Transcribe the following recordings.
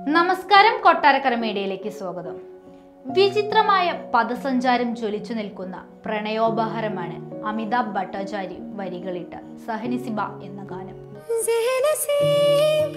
നമസ്കാരം കൊട്ടാരക്കര മീഡിയയിലേക്ക് സ്വാഗതം വിചിത്രമായ പദസഞ്ചാരം ജ്വലിച്ചു നിൽക്കുന്ന പ്രണയോപഹാരമാണ് അമിതാഭ് ഭട്ടാചാരി വരികളിട്ട സഹനിസിബ എന്ന ഗാനം زهنسيب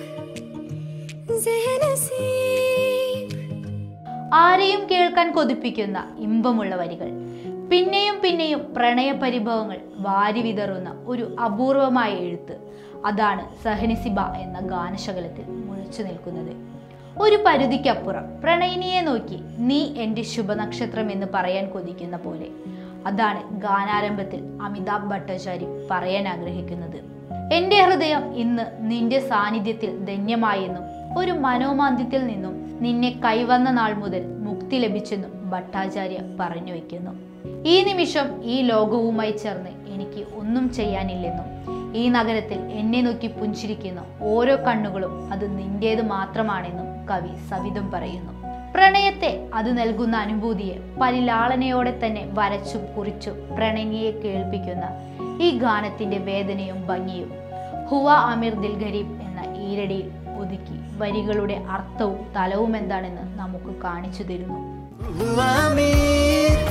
زهنسيب ആരെയും കേൾക്കാൻ കൊതിപ്പിക്കുന്ന ഇമ്പമുള്ള വരികൾ പിന്നെയും പിന്നെയും പ്രണയപരിഭവങ്ങൾ വാരി വിതറുന്ന ഒരു അപൂർവമായ എഴുത്ത് അതാണ് സഹനിസിബ എന്ന ഗാനശകലത്തിൽ മുഴച്ചു നിൽക്കുന്നത് ഒരു പരിധിക്കപ്പുറം പ്രണയിനിയെ നോക്കി നീ എൻ്റെ ശുഭനക്ഷത്രം എന്ന് പറയാൻ കൊതിക്കുന്ന പോലെ അതാണ് ഗാനാരംഭത്തിൽ അമിതാഭ് ഭട്ടാചാരി പറയാൻ ആഗ്രഹിക്കുന്നത് എൻ്റെ ഹൃദയം ഇന്ന് നിന്റെ സാന്നിധ്യത്തിൽ ധന്യമായെന്നും ഒരു മനോമാന്ദ്യത്തിൽ നിന്നും നിന്നെ കൈവന്ന നാൾ മുതൽ മുക്തി ലഭിച്ചെന്നും ഭട്ടാചാര്യ പറഞ്ഞു വയ്ക്കുന്നു ഈ നിമിഷം ഈ ലോകവുമായി ചേർന്ന് എനിക്ക് ഒന്നും ചെയ്യാനില്ലെന്നും ഈ നഗരത്തിൽ എന്നെ നോക്കി പുഞ്ചിരിക്കുന്ന ഓരോ കണ്ണുകളും അത് നിന്റേത് മാത്രമാണെന്നും കവി സവിധം പറയുന്നു പ്രണയത്തെ അത് നൽകുന്ന അനുഭൂതിയെ പരിലാളനയോടെ തന്നെ വരച്ചും കുറിച്ചും പ്രണയിനിയെ കേൾപ്പിക്കുന്ന ഈ ഗാനത്തിന്റെ വേദനയും ഭംഗിയും ഹുവ അമീർ ദിൽ ഗരീബ് എന്ന ഈരടിയിൽ ഒതുക്കി വരികളുടെ അർത്ഥവും തലവും എന്താണെന്ന് നമുക്ക് കാണിച്ചു തരുന്നു आमिर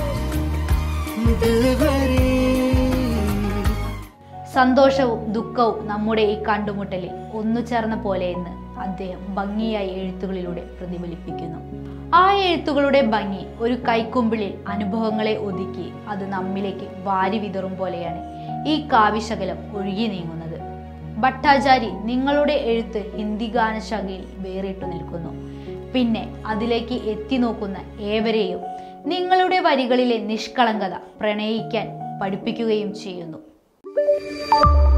दिलबरी സന്തോഷവും ദുഃഖവും നമ്മുടെ ഈ കണ്ടുമുട്ടലിൽ ഒന്നു ചേർന്ന പോലെയെന്ന് അദ്ദേഹം ഭംഗിയായി എഴുത്തുകളിലൂടെ പ്രതിഫലിപ്പിക്കുന്നു ആ എഴുത്തുകളുടെ ഭംഗി ഒരു കൈക്കുമ്പിളിൽ അനുഭവങ്ങളെ ഒതുക്കി അത് നമ്മിലേക്ക് വാരി വിതറും പോലെയാണ് ഈ കാവ്യശകലം ഒഴുകി നീങ്ങുന്നത് ഭട്ടാചാരി നിങ്ങളുടെ എഴുത്ത് ഹിന്ദി ഗാനശാഖയിൽ വേറിട്ടു നിൽക്കുന്നു പിന്നെ അതിലേക്ക് എത്തി നോക്കുന്ന ഏവരെയും നിങ്ങളുടെ വരികളിലെ നിഷ്കളങ്കത പ്രണയിക്കാൻ പഠിപ്പിക്കുകയും ചെയ്യുന്നു